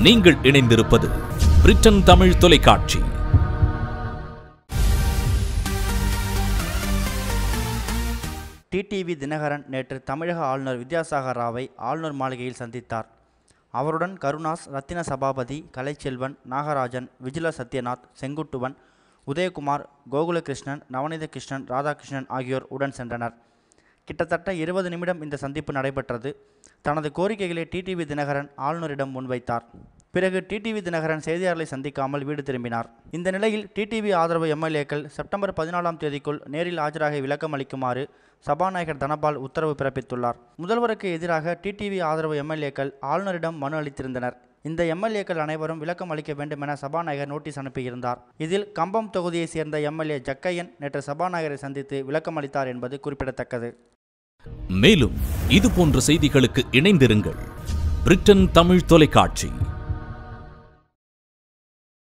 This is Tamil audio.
நீங்கள் இணைந்திருப்பது பிரிட்டன் தமிழ் தொலைக்காட்சி டிடிவி தினகரன் நேற்று தமிழக ஆளுநர் வித்யாசாகர் ராவை ஆளுநர் மாளிகையில் சந்தித்தார் அவருடன் கருணாஸ் ரத்தின சபாபதி கலைச்செல்வன் நாகராஜன் விஜில சத்யநாத் செங்குட்டுவன் உதயகுமார் கோகுலகிருஷ்ணன் நவநீத கிருஷ்ணன் ராதாகிருஷ்ணன் ஆகியோர் உடன் சென்றனர் கிட்டத்தட்ட இருபது நிமிடம் இந்த சந்திப்பு நடைபெற்றது தனது கோரிக்கைகளை டிடிவி தினகரன் ஆளுநரிடம் முன்வைத்தார் பிறகு டிடிவி தினகரன் செய்தியாளர்களை சந்திக்காமல் வீடு திரும்பினார் இந்த நிலையில் டிடிவி ஆதரவு எம்எல்ஏக்கள் செப்டம்பர் பதினாலாம் தேதிக்குள் நேரில் ஆஜராகி விளக்கம் அளிக்குமாறு சபாநாயகர் தனபால் உத்தரவு பிறப்பித்துள்ளார் முதல்வருக்கு எதிராக டிடிவி ஆதரவு எம்எல்ஏக்கள் ஆளுநரிடம் மனு அளித்திருந்தனர் இந்த எம்எல்ஏக்கள் அனைவரும் விளக்கம் அளிக்க வேண்டும் என சபாநாயகர் நோட்டீஸ் அனுப்பியிருந்தார் இதில் கம்பம் தொகுதியைச் சேர்ந்த எம்எல்ஏ ஜக்கையன் நேற்று சபாநாயகரை சந்தித்து விளக்கம் அளித்தார் என்பது குறிப்பிடத்தக்கது மேலும் இது போன்ற செய்திகளுக்கு இணைந்திருங்கள் பிரிட்டன் தமிழ் தொலைக்காட்சி